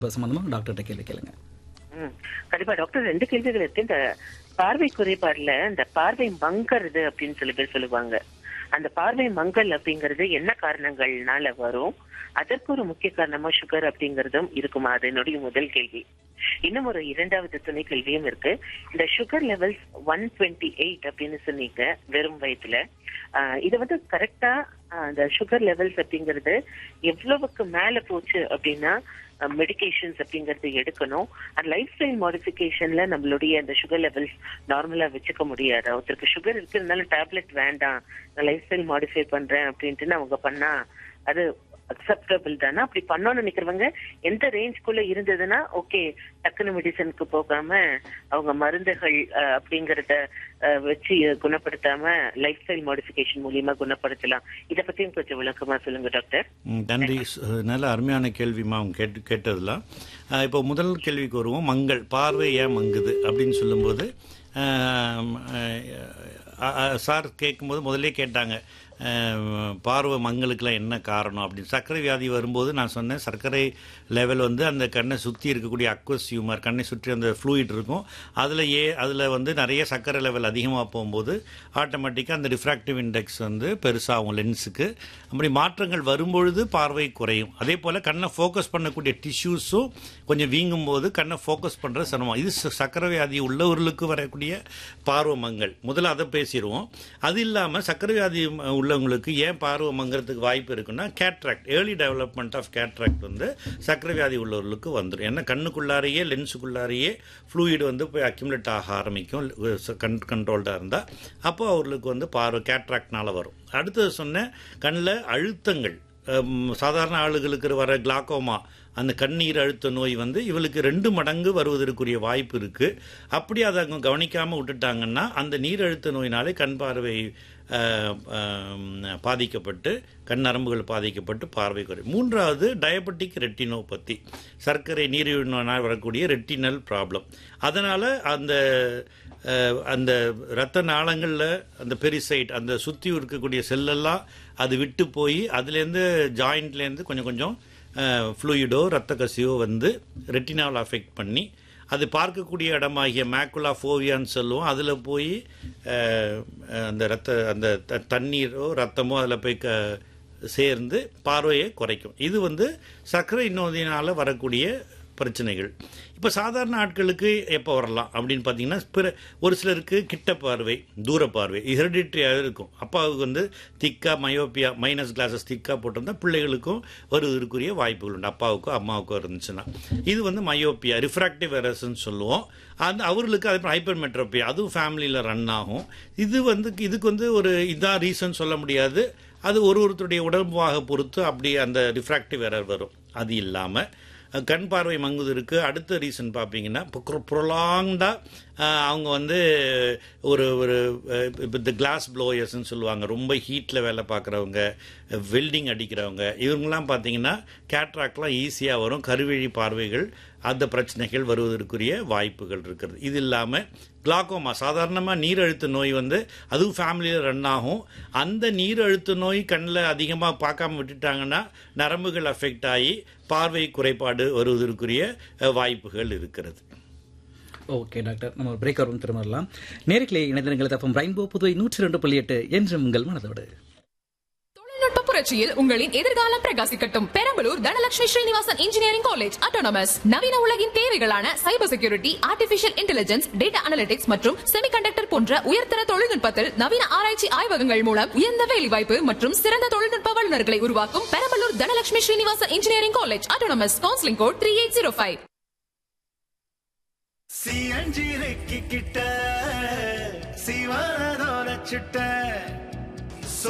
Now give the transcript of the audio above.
சம்பந்தமா டாக்டர்கிட்ட கேள்வி கேளுங்க ம். கண்டிப்பா டாக்டர் ரெண்டு கேள்விகள் இருக்கு இந்த பார்வை குறைபாடுல இந்த பார்வை மங்கறது அப்படின்னு சில பேர் சொல்லுவாங்க அந்த பார்வை மங்கல் அப்படிங்கறது என்ன காரணங்கள்னால வரும் அதற்கு ஒரு முக்கிய காரணமா சுகர் அப்படிங்கறதும் இருக்குமா அது என்னுடைய முதல் கேள்வி இன்னும் ஒரு இரண்டாவது துணை கேள்வியும் இருக்கு இந்த sugar levels one twenty eight அப்படின்னு சொன்னீங்க வெறும் வயதுல ஆஹ் இது வந்து கரெக்டா அந்த சுகர் லெவல்ஸ் அப்படிங்கிறது எவ்வளவுக்கு மேல போச்சு அப்படின்னா மெடிகேஷன்ஸ் அப்படிங்கறது எடுக்கணும் அண்ட் லைஃப் ஸ்டைல் மாடிஃபிகேஷன்ல நம்மளுடைய அந்த சுகர் லெவல்ஸ் நார்மலா வச்சுக்க முடியாது ஒருத்தருக்கு சுகர் இருக்கிறதுனால டேப்லெட் வேண்டாம் நான் லைஃப் ஸ்டைல் மாடிஃபை பண்றேன் அப்படின்ட்டு அவங்க பண்ணா அது அக்செப்டபிள் தானே அப்படி பண்ணணும்னு நினைக்கிறவங்க எந்த ரேஞ்ச்குள்ள இருந்ததுன்னா ஓகே டக்குனு மெடிசனுக்கு போகாம அவங்க மருந்துகள் அஹ், அப்படிங்கறத அஹ், வச்சு குணப்படுத்தாம லைஃப் ஸ்டைல் மாடிஃபிகேஷன் மூலியமா குணப்படுத்தலாம் இத பத்தியும் கொஞ்சம் விளக்கமா சொல்லுங்க டாக்டர் ம், நன்றி ச- நல்ல அருமையான கேள்விமா அவங்க கேட்டு கேட்டதெல்லாம் அஹ், இப்போ முதல் கேள்விக்கு வருவோம் மங்கள் பார்வை ஏன் மங்குது அப்படின்னு சொல்லும்போது ஆம், அஹ், அஹ், அஹ், சார் கேட்கும்போது முதல்லே கேட்டாங்க அஹ், பார்வை மங்களுக்கெல்லாம் என்ன காரணம் அப்படின்னு சர்க்கரை வியாதி வரும்போது நான் சொன்னேன் சர்க்கரை லெவல் வந்து அந்த கண்ணை சுற்றி இருக்கக்கூடிய அக்வஸ் ஹியூமர் கண்ணை சுற்றி அந்த ஃப்ளூயிட் இருக்கும் அதில் ஏ அதில் வந்து நிறைய சர்க்கரை லெவல் அதிகமாக போகும்போது ஆட்டோமேட்டிக்காக அந்த ரிஃப்ராக்டிவ் இண்டெக்ஸ் வந்து பெருசாகும் லென்ஸுக்கு அப்படி மாற்றங்கள் வரும்பொழுது பார்வை குறையும் அதே போல் கண்ணை ஃபோக்கஸ் பண்ணக்கூடிய டிஷ்யூஸும் கொஞ்சம் வீங்கும் போது கண்ணை ஃபோக்கஸ் பண்ணுற சிரமம் இது ச- சர்க்கரை வியாதி உள்ளவர்களுக்கு வரக்கூடிய பார்வை மங்கள் முதல்ல அதை பேசிடுவோம் அது இல்லாமல் சர்க்கரை வியாதி ம- உள்ளவங்களுக்கு ஏன் பார்வை மங்கிறதுக்கு வாய்ப்பு இருக்குன்னா cataract early development of cataract வந்து சர்க்கரை வியாதி உள்ளவர்களுக்கு வந்துடும் ஏன்னா கண்ணுக்குள்ளாரையே லென்ஸுக்குள்ளாரையே ஃப்ளூயிட் வந்து போய் அக்யூமுலேட் ஆக ஆரம்பிக்கும் கண் கண்ட்ரோல்டாக இருந்தால் அப்போ அவர்களுக்கு வந்து பார்வை கேட்ராக்ட்னால வரும் அடுத்தது சொன்ன கண்ணில் அழுத்தங்கள் ஹம், சாதாரண ஆளுகளுக்கு வர கிளாக்கோமா அந்த கண்ணீர் அழுத்த நோய் வந்து இவளுக்கு ரெண்டு மடங்கு வருவதற்குரிய வாய்ப்பு இருக்குது அப்படி அதை அவங்க கவனிக்காமல் விட்டுட்டாங்கன்னா அந்த நீர் அழுத்த நோயினாலே கண் பார்வை அஹ், அஹ், பாதிக்கப்பட்டு கண் நரம்புகள் பாதிக்கப்பட்டு பார்வை குறையும் மூன்றாவது டயபெட்டிக் ரெட்டினோபதி சர்க்கரை நீரிழிவு நோயினால் வரக்கூடிய ரெட்டினல் ப்ராப்ளம் அதனால் அந்த அஹ், அந்த இரத்த நாளங்களில் அந்த பெரிசைட் அந்த சுற்றி இருக்கக்கூடிய செல்லெல்லாம் அது விட்டு போய் அதுலேருந்து ஜாயிண்ட்லேருந்து கொஞ்சம் கொஞ்சம் ஃப்ளூயிடோ ரத்த கசிவோ வந்து ரெட்டினாவில் அஃபெக்ட் பண்ணி அது பார்க்கக்கூடிய இடமாகிய மேக்குலா ஃபோவியான்னு சொல்லுவோம் அதில் போய் அஹ், அந்த ரத்த அந்த த- தண்ணீரோ ரத்தமோ அதில் போய் க சேர்ந்து பார்வையை குறைக்கும் இது வந்து சர்க்கரை நோயினால் வரக்கூடிய பிரச்சனைகள் இப்போ சாதாரண ஆட்களுக்கு எப்போ வரலாம் அப்படின்னு பார்த்தீங்கன்னா பிற ஒரு சிலருக்கு கிட்ட பார்வை தூர பார்வை ஹெரிடிட்ரியாக இருக்கும் அப்பாவுக்கு வந்து திக்கா மயோப்பியா மைனஸ் கிளாஸஸ் திக்கா போட்டிருந்தா பிள்ளைகளுக்கும் வருவதற்குரிய வாய்ப்புகள் உண்டு அப்பாவுக்கோ அம்மாவுக்கோ இருந்துச்சுன்னா இது வந்து மயோப்பியா ரிஃப்ராக்டிவ் எரர்ஸ்ன்னு சொல்லுவோம் அந்த அவர்களுக்கு அதே ஹைப்பர் மெட்ரோப்பியா அதுவும் ஃபேமிலியில் ரன் ஆகும் இது வந்து இதுக்கு வந்து ஒரு இதான் ரீசன் சொல்ல முடியாது அது ஒரு ஒருத்தருடைய உடம்பாக பொறுத்து அப்படி அந்த ரிஃப்ராக்டிவ் எரர் வரும் அது இல்லாமல் கண் பார்வை மங்குவதற்கு அடுத்த ரீசன் பார்த்தீங்கன்னா இப்போ ப்ரொலாங்டாக அவங்க வந்து ஒரு ஒரு இப்போ இந்த கிளாஸ் ப்ளோயர்ஸ்னு சொல்லுவாங்க ரொம்ப ஹீட்டில் வேலை பார்க்குறவங்க வெல்டிங் அடிக்கிறவங்க இவங்கெல்லாம் பார்த்தீங்கன்னா கேட்ராக்ட்லாம் ஈஸியாக வரும் கருவிழி பார்வைகள் அந்த பிரச்சனைகள் வருவதற்குரிய வாய்ப்புகள் இருக்கிறது இது இல்லாமல் கிளாக்கோமா சாதாரணமாக நீரழுத்த நோய் வந்து அதுவும் ஃபேமிலியில் ரன் ஆகும் அந்த நீரழுத்த நோய் கண்ணில் அதிகமாக பார்க்காம விட்டுட்டாங்கன்னா நரம்புகள் அஃபெக்ட் ஆகி பார்வை குறைபாடு வருவதற்குரிய அஹ், வாய்ப்புகள் இருக்கிறது ஓகே டாக்டர் நம்ம பிரேக் வரும் திரும்ப வரலாம் நேரிலே இணைந்திருங்கள் தப்பம் ரெயின்போ புதுவை நூற்றி ரெண்டு புள்ளி எட்டு என்றும் உங்கள் மனதோடு தொழில்நுட்ப புரட்சியில் உங்களின் எதிர்காலம் பிரகாசிக்கட்டும் Perambalur Dhanalakshmi Srinivasan engineering college autonomous நவீன உலகின் தேவைகளான cyber security artificial intelligence data analytics மற்றும் செமிகண்டக்டர் போன்ற உயர்தர தொழில்நுட்பத்தில் நவீன ஆராய்ச்சி ஆய்வகங்கள் மூலம் உயர்ந்த வேலைவாய்ப்பு மற்றும் சிறந்த தொழில்நுட்ப வல்லுநர்களை உருவாக்கும் Perambalur Dhanalakshmi Srinivasan engineering college autonomous counselling code three eight zero five சியஞ்சிரைக்கு கிட்ட சிவானதோர சுட்ட